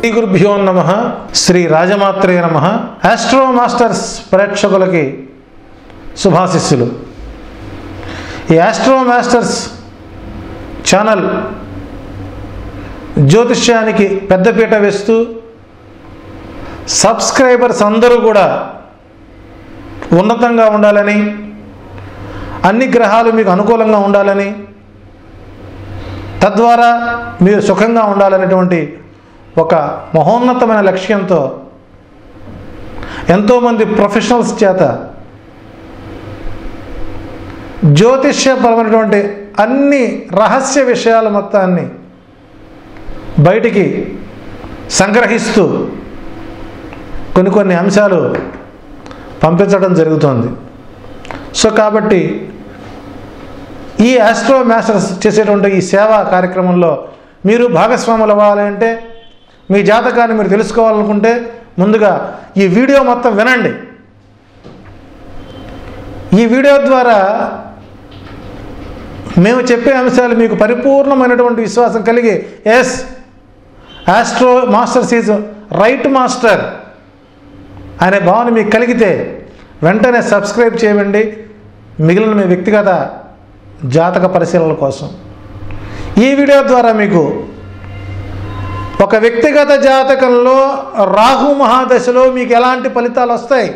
శ్రీ గురుభ్యో నమ శ్రీ రాజమాత్రే నమ ఆస్ట్రో మాస్టర్స్ ప్రేక్షకులకి శుభాశిస్సులు ఈ ఆస్ట్రో మాస్టర్స్ ఛానల్ జ్యోతిష్యానికి పెద్దపీట వేస్తూ సబ్స్క్రైబర్స్ అందరూ కూడా ఉన్నతంగా ఉండాలని అన్ని గ్రహాలు మీకు అనుకూలంగా ఉండాలని తద్వారా మీరు సుఖంగా ఉండాలనేటువంటి ఒక మహోన్నతమైన లక్ష్యంతో ఎంతోమంది ప్రొఫెషనల్స్ చేత జ్యోతిష్యపరమైనటువంటి అన్ని రహస్య విషయాల మొత్తాన్ని బయటికి సంగ్రహిస్తూ కొన్ని కొన్ని అంశాలు పంపించడం జరుగుతుంది సో కాబట్టి ఈ ఆస్ట్రో మాస్టర్స్ చేసేటువంటి ఈ సేవా కార్యక్రమంలో మీరు భాగస్వాములు అవ్వాలంటే మీ జాతకాన్ని మీరు తెలుసుకోవాలనుకుంటే ముందుగా ఈ వీడియో మొత్తం వినండి ఈ వీడియో ద్వారా మేము చెప్పే అంశాలు మీకు పరిపూర్ణమైనటువంటి విశ్వాసం కలిగి S Astro Masters is right master అనే భావన మీకు కలిగితే వెంటనే సబ్స్క్రైబ్ చేయండి మిగిలిన మీ వ్యక్తిగత జాతక పరిశీలనల కోసం ఈ వీడియో ద్వారా మీకు ఒక వ్యక్తిగత జాతకంలో రాహు మహాదశలో మీకు ఎలాంటి ఫలితాలు వస్తాయి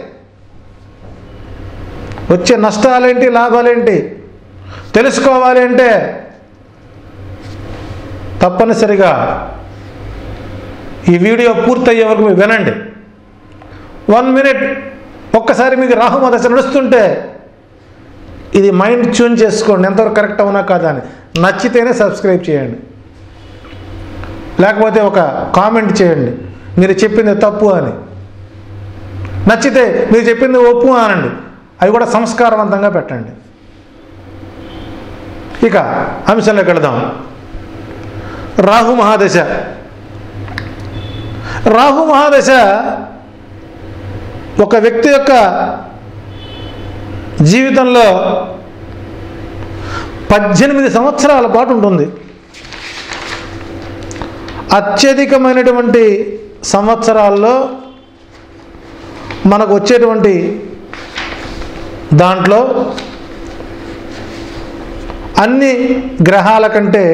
వచ్చే నష్టాలేంటి లాభాలేంటి తెలుసుకోవాలి అంటే తప్పనిసరిగా ఈ వీడియో పూర్తయ్యే వరకు మీరు వినండి వన్ మినిట్ ఒక్కసారి మీకు రాహు దశ నడుస్తుంటే ఇది మైండ్ ట్యూన్ చేసుకోండి ఎంతవరకు కరెక్ట్ అవునా కాదా అని నచ్చితేనే సబ్స్క్రైబ్ చేయండి లేకపోతే ఒక కామెంట్ చేయండి మీరు చెప్పింది తప్పు అని నచ్చితే మీరు చెప్పింది ఒప్పు అనండి అవి కూడా సంస్కారవంతంగా పెట్టండి ఇక అంశంలోకి వెళదాం రాహు మహాదశ రాహు మహాదశ ఒక వ్యక్తి యొక్క జీవితంలో పద్దెనిమిది సంవత్సరాల పాటు ఉంటుంది అత్యధికమైనటువంటి సంవత్సరాల్లో మనకు వచ్చేటువంటి దాంట్లో అన్ని గ్రహాల కంటే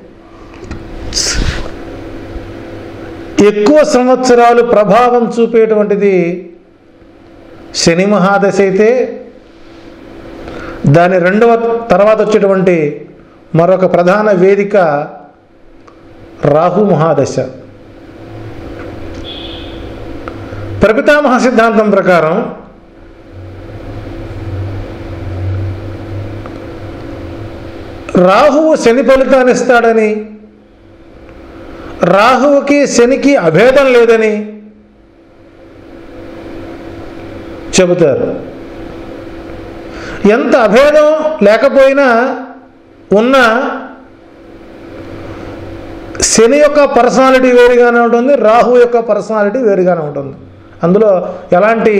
ఎక్కువ సంవత్సరాలు ప్రభావం చూపేటువంటిది శని మహాదశ అయితే దాని రెండవ తర్వాత వచ్చేటువంటి మరొక ప్రధాన వేదిక రాహు మహాదశ ప్రపితామహ సిద్ధాంతం ప్రకారం రాహువు శని ఫలితాన్ని ఇస్తాడని రాహువుకి శనికి అభేదం లేదని చెబుతారు ఎంత అభేదం లేకపోయినా ఉన్న శని యొక్క పర్సనాలిటీ వేరుగానే ఉంటుంది రాహు యొక్క పర్సనాలిటీ వేరుగానే ఉంటుంది అందులో ఎలాంటి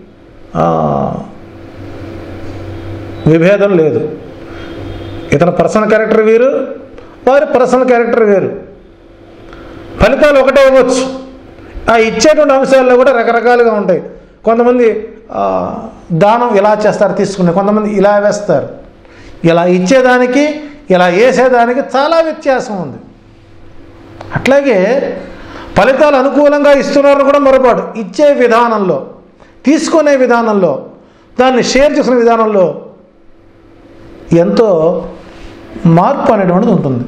విభేదం లేదు ఇతని పర్సనల్ క్యారెక్టర్ వేరు వారి పర్సనల్ క్యారెక్టర్ వేరు ఫలితాలు ఒకటే ఇవ్వచ్చు ఆ ఇచ్చేటువంటి అంశాల్లో కూడా రకరకాలుగా ఉంటాయి కొంతమంది దానం ఇలా చేస్తారు తీసుకునే కొంతమంది ఇలా వేస్తారు ఇలా ఇచ్చేదానికి ఇలా వేసేదానికి చాలా వ్యత్యాసం ఉంది అట్లాగే ఫలితాలు అనుకూలంగా ఇస్తున్నారని కూడా మరపాటు ఇచ్చే విధానంలో తీసుకునే విధానంలో దాన్ని షేర్ చేసుకునే విధానంలో ఎంతో మార్పు అనేటువంటిది ఉంటుంది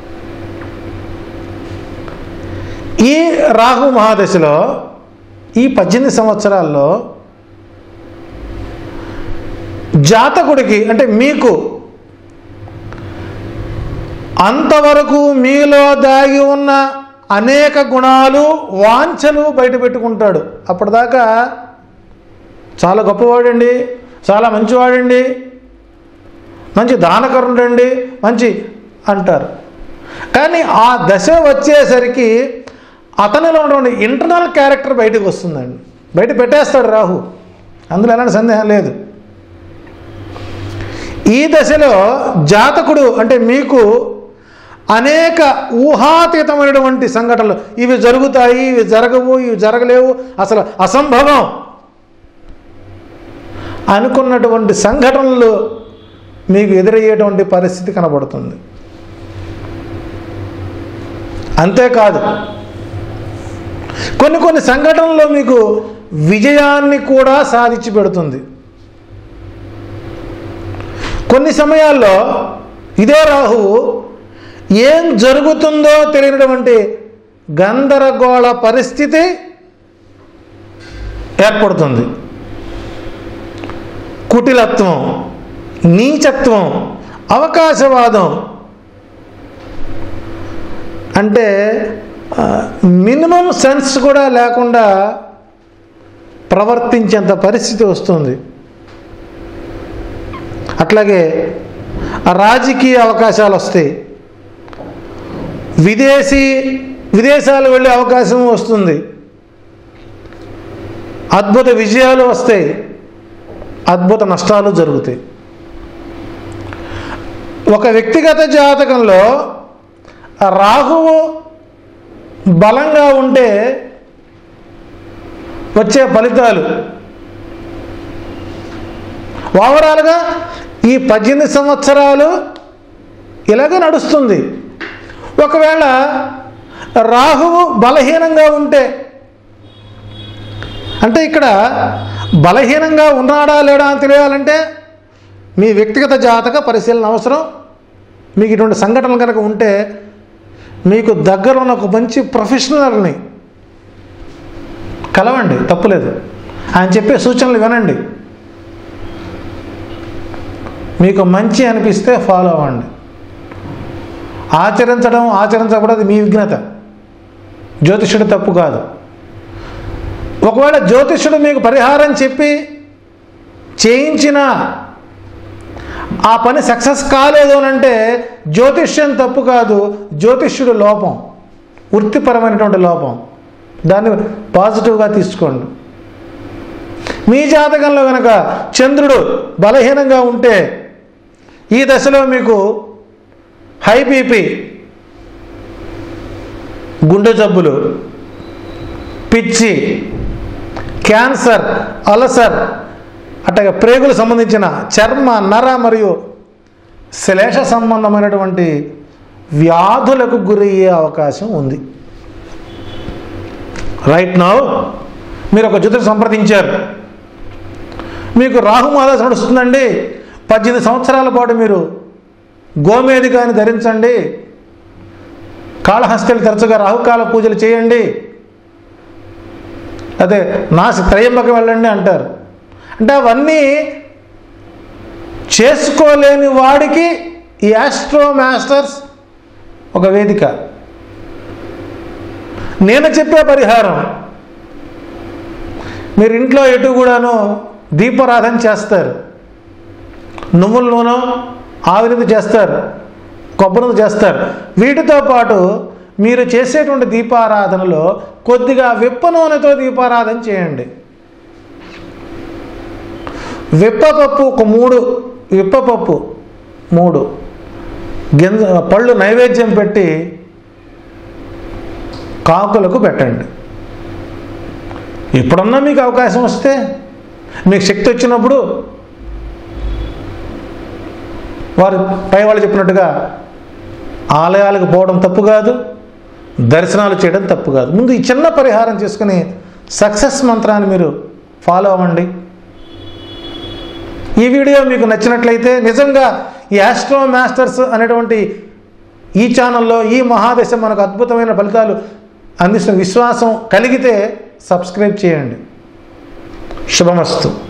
ఈ రాహు మహాదశలో ఈ పద్దెనిమిది సంవత్సరాల్లో జాతకుడికి అంటే మీకు అంతవరకు మీలో దాగి ఉన్న అనేక గుణాలు వాంఛలు బయట పెట్టుకుంటాడు అప్పటిదాకా చాలా గొప్పవాడండి చాలా మంచివాడండి మంచి దానకరుడండి మంచి అంటారు కానీ ఆ దశ వచ్చేసరికి అతనిలో ఉన్నటువంటి ఇంటర్నల్ క్యారెక్టర్ బయటకు వస్తుందండి బయట పెట్టేస్తాడు రాహు అందులో ఎలాంటి సందేహం లేదు ఈ దశలో జాతకుడు అంటే మీకు అనేక ఊహాతీతమైనటువంటి సంఘటనలు ఇవి జరుగుతాయి ఇవి జరగవు ఇవి జరగలేవు అసలు అసంభవం అనుకున్నటువంటి సంఘటనలు మీకు ఎదురయ్యేటువంటి పరిస్థితి కనబడుతుంది అంతేకాదు కొన్ని కొన్ని సంఘటనల్లో మీకు విజయాన్ని కూడా సాధించి పెడుతుంది కొన్ని సమయాల్లో ఇదే రాహువు ఏం జరుగుతుందో తెలియనటువంటి గందరగోళ పరిస్థితి ఏర్పడుతుంది కుటిలత్వం నీచత్వం అవకాశవాదం అంటే మినిమం సెన్స్ కూడా లేకుండా ప్రవర్తించేంత పరిస్థితి వస్తుంది అట్లాగే రాజకీయ అవకాశాలు వస్తాయి విదేశీ విదేశాలు వెళ్ళే అవకాశం వస్తుంది అద్భుత విజయాలు వస్తాయి అద్భుత నష్టాలు జరుగుతాయి ఒక వ్యక్తిగత జాతకంలో రాహువు బలంగా ఉంటే వచ్చే ఫలితాలు ఓవరాల్గా ఈ పద్దెనిమిది సంవత్సరాలు ఇలాగే నడుస్తుంది ఒకవేళ రాహువు బలహీనంగా ఉంటే అంటే ఇక్కడ బలహీనంగా ఉన్నాడా లేడా అని తెలియాలంటే మీ వ్యక్తిగత జాతక పరిశీలన అవసరం మీకు ఇటువంటి సంఘటనలు కనుక ఉంటే మీకు దగ్గర ఉన్న ఒక మంచి ప్రొఫెషనల్ని కలవండి తప్పులేదు ఆయన చెప్పే సూచనలు వినండి మీకు మంచి అనిపిస్తే ఫాలో అవ్వండి ఆచరించడం ఆచరించకూడదు అది మీ విఘ్నత జ్యోతిష్యుడు తప్పు కాదు ఒకవేళ జ్యోతిష్యుడు మీకు పరిహారం చెప్పి చేయించిన ఆ పని సక్సెస్ కాలేదు అని అంటే జ్యోతిష్యం తప్పు కాదు జ్యోతిష్యుడు లోపం వృత్తిపరమైనటువంటి లోపం దాన్ని పాజిటివ్గా తీసుకోండి మీ జాతకంలో కనుక చంద్రుడు బలహీనంగా ఉంటే ఈ దశలో మీకు హై బీపీ గుండె జబ్బులు పిచ్చి క్యాన్సర్ అలసర్ అట్లాగే ప్రేగులు సంబంధించిన చర్మ నర మరియు శ్లేష సంబంధమైనటువంటి వ్యాధులకు గురయ్యే అవకాశం ఉంది రైట్ నౌ మీరు ఒక జ్యోతిష సంప్రదించారు మీకు రాహుమాదాస నడుస్తుందండి పద్దెనిమిది సంవత్సరాల పాటు మీరు గోమేధికాన్ని ధరించండి కాళహస్తిని తరచుగా రాహుకాల పూజలు చేయండి అదే నాసి త్రయంబకి వెళ్ళండి అంటారు అంటే అవన్నీ చేసుకోలేని వాడికి ఈ ఆస్ట్రో మాస్టర్స్ ఒక వేదిక నేను చెప్పే పరిహారం మీరు ఇంట్లో ఎటు కూడాను దీపారాధన చేస్తారు నువ్వుల నూనె ఆవిరిది చేస్తారు కొబ్బరిది చేస్తారు వీటితో పాటు మీరు చేసేటువంటి దీపారాధనలో కొద్దిగా విప్ప నూనెతో దీపారాధన చేయండి విప్పపప్పు ఒక మూడు విప్పపప్పు మూడు గింజ పళ్ళు నైవేద్యం పెట్టి కాకులకు పెట్టండి ఎప్పుడన్నా మీకు అవకాశం వస్తే మీకు శక్తి వచ్చినప్పుడు వారు పై వాళ్ళు చెప్పినట్టుగా ఆలయాలకు పోవడం తప్పు కాదు దర్శనాలు చేయడం తప్పు కాదు ముందు ఈ చిన్న పరిహారం చేసుకుని సక్సెస్ మంత్రాన్ని మీరు ఫాలో అవ్వండి ఈ వీడియో మీకు నచ్చినట్లయితే నిజంగా ఈ ఆస్ట్రో మాస్టర్స్ అనేటువంటి ఈ ఛానల్లో ఈ మహాదశ మనకు అద్భుతమైన ఫలితాలు అందిస్తున్న విశ్వాసం కలిగితే సబ్స్క్రైబ్ చేయండి శుభమస్తు